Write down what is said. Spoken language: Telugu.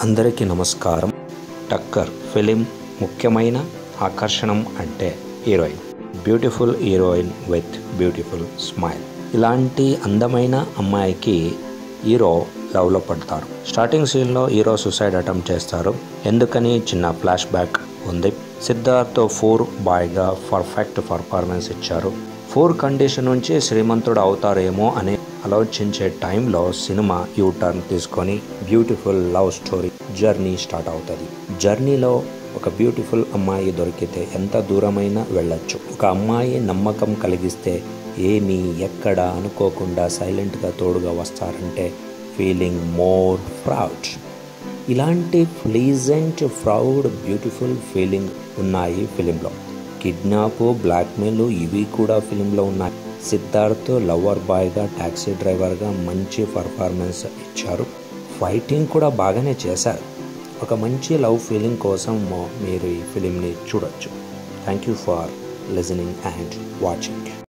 అందరికీ నమస్కారం టక్కర్ ఫిలిం ముఖ్యమైన ఆకర్షణం అంటే heroine beautiful heroine with beautiful smile ఇలాంటి అందమైన అమ్మాయికి హీరో లవ్లో పడతారు స్టార్టింగ్ సీన్లో హీరో సూసైడ్ అటెంప్ట్ చేస్తారు ఎందుకని చిన్న ఫ్లాష్ బ్యాక్ ఉంది సిద్ధార్థ్ ఫోర్ బాయ్గా పర్ఫెక్ట్ పర్ఫార్మెన్స్ ఇచ్చారు ఫోర్ కండిషన్ నుంచి శ్రీమంతుడు అవుతారేమో అని ఆలోచించే టైంలో సినిమా యూ టర్న్ తీసుకొని beautiful love story journey start అవుతుంది జర్నీలో ఒక బ్యూటిఫుల్ అమ్మాయి దొరికితే ఎంత దూరమైనా వెళ్ళొచ్చు ఒక అమ్మాయి నమ్మకం కలిగిస్తే ఏమీ ఎక్కడ అనుకోకుండా సైలెంట్గా తోడుగా వస్తారంటే ఫీలింగ్ మోర్ ప్రౌడ్ ఇలాంటి ప్లీజెంట్ ప్రౌడ్ బ్యూటిఫుల్ ఫీలింగ్ ఉన్నాయి ఫిలింలో కిడ్నాప్ బ్లాక్మెయిల్ ఇవి కూడా ఫిలింలో ఉన్నాయి సిద్ధార్థ్ లవర్ బాయ్గా ట్యాక్సీ డ్రైవర్గా మంచి పర్ఫార్మెన్స్ ఇచ్చారు ఫైటింగ్ కూడా బాగానే చేశారు ఒక మంచి లవ్ ఫీలింగ్ కోసం మీరు ఈ ఫిలింని చూడొచ్చు thank you for listening and watching